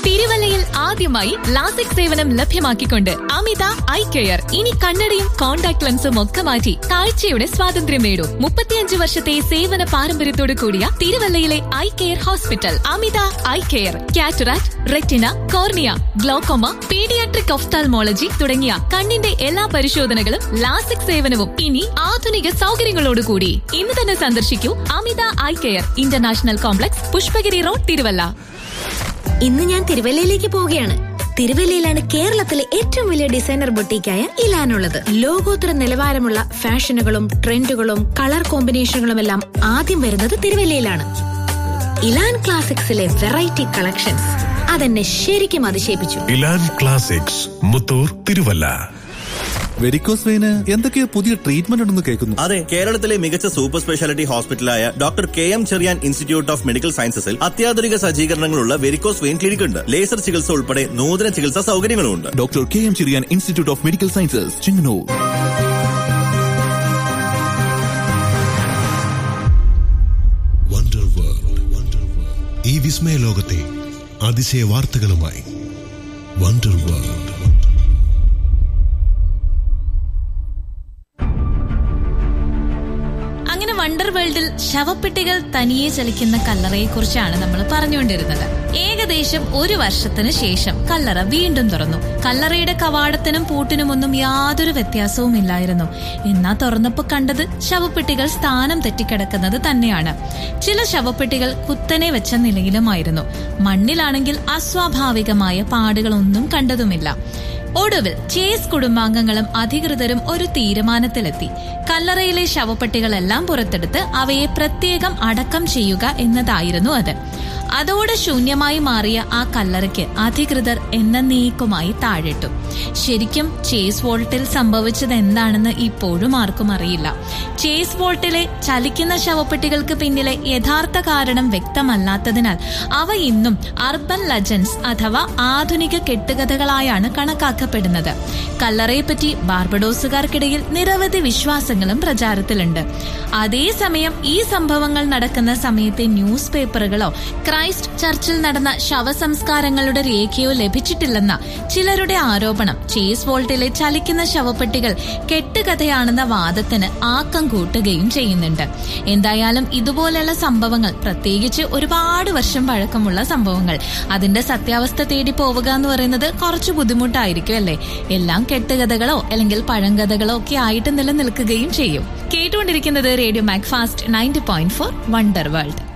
തിരുവല്ലയിൽ ആദ്യമായി ലാസിക് സേവനം ലഭ്യമാക്കിക്കൊണ്ട് അമിത ഐ കെയർ ഇനി കണ്ണടയും കോൺടാക്ട് ലെൻസും ഒക്കെ മാറ്റി കാഴ്ചയുടെ സ്വാതന്ത്ര്യം നേടൂ മുപ്പത്തിയഞ്ച് വർഷത്തെ സേവന പാരമ്പര്യത്തോടു കൂടിയ തിരുവല്ലയിലെ eye care hospital Amitha eye care cataract retina cornea glaucoma paediatric ophthalmology തുടങ്ങിയ കണ്ണിന്റെ എല്ലാ പരിശോധനകളും ലാസിക് സേവനവും ഇനി ആധുനിക സൗകര്യങ്ങളോടുകൂടി ഇന്ന് തന്നെ സന്ദർശിക്കൂ Amitha eye care international complex Pushpagiri road Thiruvalla ഇന്ന് ഞാൻ തിരുവല്ലയിലേക്ക് പോവുകയാണ് തിരുവല്ലയിലാണ് കേരളത്തിലെ ഏറ്റവും വലിയ ഡിസൈനർ ബൊട്ടീക്കായ ഇലാനുള്ളത് ലോകോത്തര നിലവാരമുള്ള ഫാഷനുകളും ട്രെൻഡുകളും കളർ കോമ്പിനേഷനുകളും എല്ലാം ആദ്യം വരുന്നത് തിരുവല്ലയിലാണ് ഇലാൻ ക്ലാസിക്സിലെ വെറൈറ്റി കളക്ഷൻസ് അതെന്നെ ശരിക്കും അതിശയിപ്പിച്ചു Elan Classics Muthoor Thiruvalla varicose vein എന്തൊക്കെയോ പുതിയ ട്രീറ്റ്മെന്റ് ഉണ്ടെന്ന് കേൾക്കുന്നു അതെ കേരളത്തിലെ മികച്ച സൂപ്പർ സ്പെഷ്യാലിറ്റി ഹോസ്പിറ്റലായ doctor K M Cherian institute of medical സയൻസസിൽ അത്യാധുനിക സജ്ജീകരണങ്ങളുള്ള വെരിക്കോസ് വെയിൻ ക്ലിനിക് ഉണ്ട് ലേസർ ചികിത്സ ഉൾപ്പെടെ നൂതന ചികിത്സാ സൗകര്യങ്ങളുമുണ്ട് doctor K M Cherian institute of medical sciences Chengannur wonder world ഈ വിസ്മയ ലോകത്തെ അതിശയ വാർത്തകളുമായി വണ്ടർ വേൾഡ് അങ്ങനെ വണ്ടർ വേൾഡിൽ ശവപ്പെട്ടികൾ തനിയെ ചലിക്കുന്ന കല്ലറയെ കുറിച്ചാണ് നമ്മൾ പറഞ്ഞുകൊണ്ടിരുന്നത് ഏകദേശം ഒരു വർഷത്തിന് ശേഷം കല്ലറ വീണ്ടും തുറന്നു കല്ലറയുടെ കവാടത്തിനും പൂട്ടിനുമൊന്നും യാതൊരു വ്യത്യാസവും ഇല്ലായിരുന്നു എന്നാ തുറന്നപ്പോ കണ്ടത് ശവപ്പെട്ടികൾ സ്ഥാനം തെറ്റിക്കിടക്കുന്നത് തന്നെയാണ് ചില ശവപ്പെട്ടികൾ കുത്തനെ വെച്ച നിലയിലുമായിരുന്നു മണ്ണിലാണെങ്കിൽ അസ്വാഭാവികമായ പാടുകളൊന്നും കണ്ടതുമില്ല ഒടുവിൽ ചേസ് കുടുംബാംഗങ്ങളും അധികൃതരും ഒരു തീരുമാനത്തിലെത്തി കല്ലറയിലെ ശവപ്പെട്ടികളെല്ലാം പുറത്തെടുത്ത് അവയെ പ്രത്യേകം അടക്കം ചെയ്യുക എന്നതായിരുന്നു അത് അതോടെ ശൂന്യമായി മാറിയ ആ കല്ലറയ്ക്ക് അധികൃതർ എന്നേക്കുമായി താഴിട്ടു ശരിക്കും ചേസ് വോൾട്ടിൽ സംഭവിച്ചത് എന്താണെന്ന് ഇപ്പോഴും ആർക്കും അറിയില്ല ചേസ് വോൾട്ടിലെ ചലിക്കുന്ന ശവപ്പെട്ടികൾക്ക് പിന്നിലെ യഥാർത്ഥ കാരണം വ്യക്തമല്ലാത്തതിനാൽ അവ ഇന്നും അർബൻ ലെജൻഡ്സ് അഥവാ ആധുനിക കെട്ടുകഥകളായാണ് കണക്കാക്കപ്പെടുന്നത് കല്ലറയെപ്പറ്റി ബാർബഡോസുകാർക്കിടയിൽ നിരവധി വിശ്വാസങ്ങളും പ്രചാരത്തിലുണ്ട് അതേസമയം ഈ സംഭവങ്ങൾ നടക്കുന്ന സമയത്തെ ന്യൂസ് പേപ്പറുകളോ ക്രൈസ്റ്റ് ചർച്ചിൽ നടന്ന ശവസംസ്കാരങ്ങളുടെ രേഖയോ ലഭിച്ചിട്ടില്ലെന്ന ചിലരുടെ ആരോപണം ചേസ് വോൾട്ടിലെ ചലിക്കുന്ന ശവപ്പെട്ടികൾ കെട്ടുകഥയാണെന്ന വാദത്തിന് ആക്കം കൂട്ടുകയും ചെയ്യുന്നുണ്ട് എന്തായാലും ഇതുപോലെയുള്ള സംഭവങ്ങൾ പ്രത്യേകിച്ച് ഒരുപാട് വർഷം പഴക്കമുള്ള സംഭവങ്ങൾ അതിന്റെ സത്യാവസ്ഥ തേടി പോവുക എന്ന് പറയുന്നത് കുറച്ച് ബുദ്ധിമുട്ടായിരിക്കും അല്ലേ എല്ലാം കെട്ടുകഥകളോ അല്ലെങ്കിൽ പഴങ്കഥകളോ ഒക്കെ ആയിട്ട് നിലനിൽക്കുകയും ചെയ്യും കേട്ടുകൊണ്ടിരിക്കുന്നത് radio MACFAST ninety point four wonder world